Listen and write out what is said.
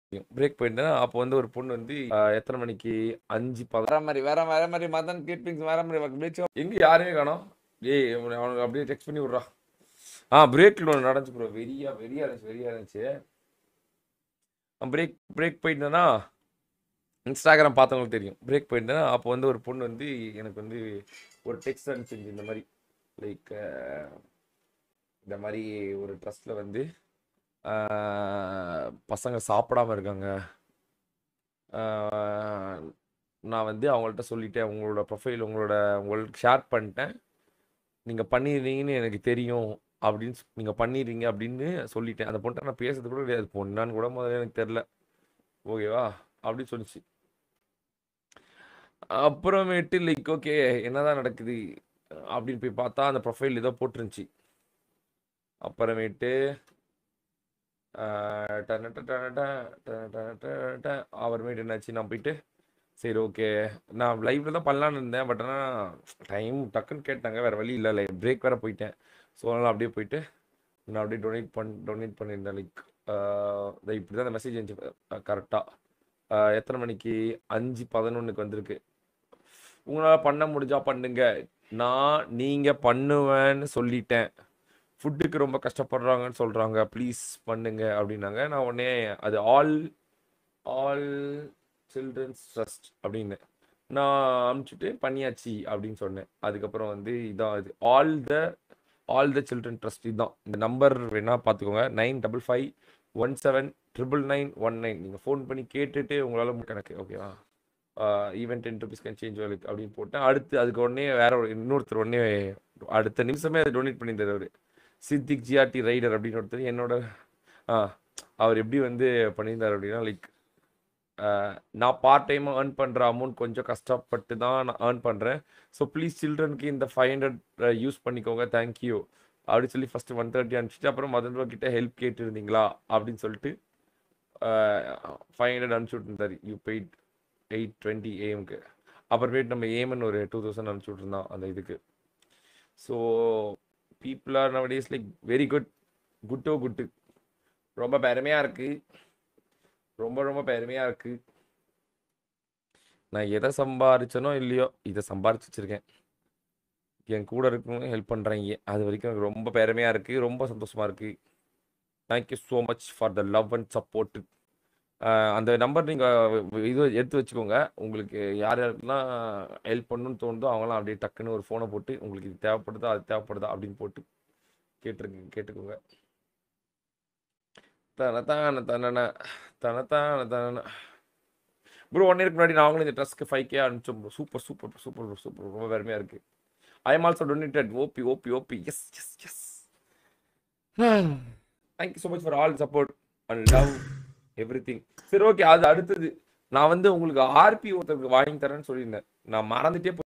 break போயிருந்தேன்னா அப்போ வந்து ஒரு பொண்ணு வந்து ஆ, எத்தனை மணிக்கு அஞ்சு பத வேற மாதிரி வேற வேற மாதிரி மதன் கிளிப்பிங்ஸ் வேற மாதிரி பிரேக் எங்க யாருமே காணோம் ஏய் அவன- அவனுக்கு அப்படியே டெக்ஸ்ட் பண்ணி விட்றா ஆ பிரேக்கில் ஒன்று நடந்துச்சு ப்ரோ வெறியா வெறியா இருந்துச்சு வெறியா இருந்துச்சு பிரேக் பிரேக் போயிருந்தேன்னா இன்ஸ்டாகிராம் பார்த்தவங்களுக்கு தெரியும் பிரேக் போயிருந்தேன்னா அப்போ வந்து ஒரு பொண்ணு வந்து எனக்கு வந்து ஒரு டெக்ஸ்ட் அனுப்பிச்சிருந்துச்சு இந்த மாதிரி லைக் இந்த மாதிரி ஒரு ட்ரஸ்ட்டில் வந்து ஆஹ், பசங்க சாப்பிடாம இருக்காங்க ஆஹ், நான் வந்து அவங்கள்ட்ட சொல்லிட்டேன் உங்களோட ப்ரொஃபைல் உங்களோட உங்களுக்கு ஷேர் பண்ணிட்டேன் நீங்கள் பண்ணிடுறீங்கன்னு எனக்கு தெரியும் அப்படின்னு சொ- நீங்க பண்ணிடுறீங்க அப்படின்னு சொல்லிட்டேன் அந்த பொண்ணை நான் பேசுறது கூட கிடையாது பொண்ணான்னு கூட முதல்ல எனக்கு தெரில ஓகேவா அப்படின்னு சொல்லிச்சு அப்புறமேட்டு லைக் ஓகே என்னதான் நடக்குது அப்படின்னு போய் பார்த்தா அந்த ப்ரொஃபைல் ஏதோ போட்டிருந்துச்சு அப்புறமேட்டு ஆஹ், டனட டனட டனட டனட அப்புறமேட்டு என்னாச்சு நான் போயிட்டு சரி ஓகே நான் லைவ்ல தான் பண்ணலான்னு இருந்தேன் பட் ஆனால் டைம் டக்குன்னு கேட்டாங்க வேற வழி இல்லை லைக் பிரேக் வேற போயிட்டேன் ஸோ அதனால் அப்படியே போயிட்டு நான் அப்படியே டொனேட் பண் டொனேட் பண்ணியிருந்தேன் லைக் இப்படி தான் அந்த மெசேஜ் இருந்துச்சு கரெக்டாக எத்தனை மணிக்கு அஞ்சு பதினொன்றுக்கு வந்திருக்கு உங்களால் பண்ண முடிஞ்சா பண்ணுங்க நான் நீங்கள் பண்ணுவேன்னு சொல்லிட்டேன் ஃபுட்டுக்கு ரொம்ப கஷ்டப்படுறாங்கன்னு சொல்கிறாங்க ப்ளீஸ் பண்ணுங்க அப்படின்னாங்க நான் உடனே அது ஆல் ஆல் சில்ட்ரன்ஸ் ட்ரஸ்ட் அப்படின்னு நான் அனுப்பிச்சிட்டு பண்ணியாச்சு அப்படின்னு சொன்னேன் அதுக்கப்புறம் வந்து இதான் இது all the all the children trust இதுதான் இந்த நம்பர் வேணா பார்த்துக்கோங்க nine double five one seven triple nine one nine நீங்கள் ஃபோன் பண்ணி கேட்டுட்டு உங்களால் கணக்கு ஓகேவா even ten rupees can change வேலைக்கு அப்படின்னு போட்டேன் அடுத்து அதுக்கு உடனே வேற ஒரு இன்னொருத்தர் உடனே அடுத்த நிமிஷமே அதை டொனேட் பண்ணியிருந்தார் அவர் சித்திக் ஜிஆர்டி ரைடர் அப்படின்னு ஒருத்தர் என்னோட ஆ அவர் எப்படி வந்து பண்ணியிருந்தார் அப்படின்னா லைக் நான் பார்ட் டைமாக ஏர்ன் பண்ணுற அமௌண்ட் கொஞ்சம் கஷ்டப்பட்டு தான் நான் ஏர்ன் பண்ணுறேன் ஸோ ப்ளீஸ் சில்ட்ரனுக்கு இந்த ஃபைவ் ஹண்ட்ரட் யூஸ் பண்ணிக்கோங்க தேங்க்யூ அப்படின்னு சொல்லி ஃபஸ்ட்டு ஒன் தேர்ட்டி அனுப்பிச்சிட்டு அப்புறம் மதன் ரூபா கிட்ட ஹெல்ப் கேட்டுருந்தீங்களா அப்படின்னு சொல்லிட்டு ஃபைவ் ஹண்ட்ரட் அனுப்பிச்சி விட்டுருந்தாரு யூ பெய்ட் எயிட் டுவெண்ட்டி ஏஎம்க்கு அப்புறமேட்டு நம்ம ஏமன் ஒரு டூ தௌசண்ட் அனுப்பிச்சி விட்ருந்தோம் அந்த இதுக்கு so people are nowadays like very good குட்டோ குட்டு ரொம்ப பெருமையாக இருக்குது ரொம்ப ரொம்ப பெருமையாக இருக்குது நான் எதை சம்பாரிச்சனோ இல்லையோ இதை சம்பாரிச்சு வச்சிருக்கேன் என் கூட இருக்கவங்க ஹெல்ப் பண்ணுறாங்க அது வரைக்கும் எனக்கு ரொம்ப பெருமையாக இருக்குது ரொம்ப சந்தோஷமாக இருக்குது thank you so much for the love and support அந்த நம்பர் நீங்கள் இது எடுத்து வச்சுக்கோங்க உங்களுக்கு யார் யாருக்கெல்லாம் ஹெல்ப் பண்ணணும்னு தோணுதோ அவங்களாம் அப்படியே டக்குன்னு ஒரு ஃபோனை போட்டு உங்களுக்கு இது தேவைப்படுதா அது தேவைப்படுதா அப்படின்னு போட்டு கேட்டுருக்கு கேட்டுக்கோங்க தனத்தான தனன தனத்தான தனன ப்ரோ ஒன் இயருக்கு முன்னாடி நாங்களும் இந்த ட்ரெஸ்க்கு ஃபைவ் கே அனுப்பிச்சோம் bro super super super super ரொம்ப பெருமையாக இருக்குது I am also donated OP OP OP yes yes yes thank you so much for all support and love everything சரி ஓகே அது அடுத்தது நான் வந்து உங்களுக்கு ஆர்பி ஒருத்தருக்கு வாங்கி தரேன்னு சொல்லியிருந்தேன் நான் மறந்துட்டே